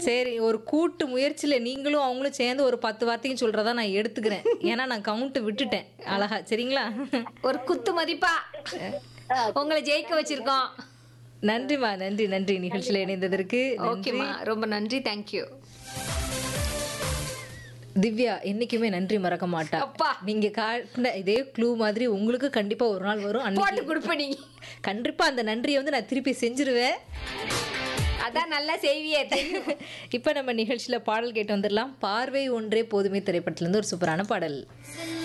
சரி ஒரு கூட்டு முயற்சியில நீங்களும் அவங்களும் சேர்ந்து ஒரு பத்து வார்த்தையும் சொல்றதா நான் எடுத்துக்கிறேன் ஏன்னா நான் கவுண்ட் விட்டுட்டேன் அழகா சரிங்களா ஒரு குத்து மதிப்பா உங்களை ஜெயிக்க வச்சிருக்கோம் நன்றிமா நன்றி நன்றி நிகழ்ச்சியில இணைந்ததற்கு நன்றி. ஓகேம்மா ரொம்ப நன்றி தேங்க்யூ திவ்யா என்னைக்குமே நன்றி மறக்க மாட்டா அப்பா. நீங்க காட்டின இதே க்ளூ மாதிரி உங்களுக்கு கண்டிப்பா ஒரு நாள் வரும் போட்டு அன்னைக்கு கொடுப்ப நீங்க கண்டிப்பா அந்த நன்றியை வந்து நான் திருப்பி செஞ்சிருவேன் அதான் நல்லா செய்வியே தெரியும் இப்ப நம்ம நிகழ்ச்சியில பாடல் கேட்டு வந்துடலாம் பார்வை ஒன்றே போதுமே திரைப்படத்துல இருந்து ஒரு சூப்பரான பாடல் சின்ன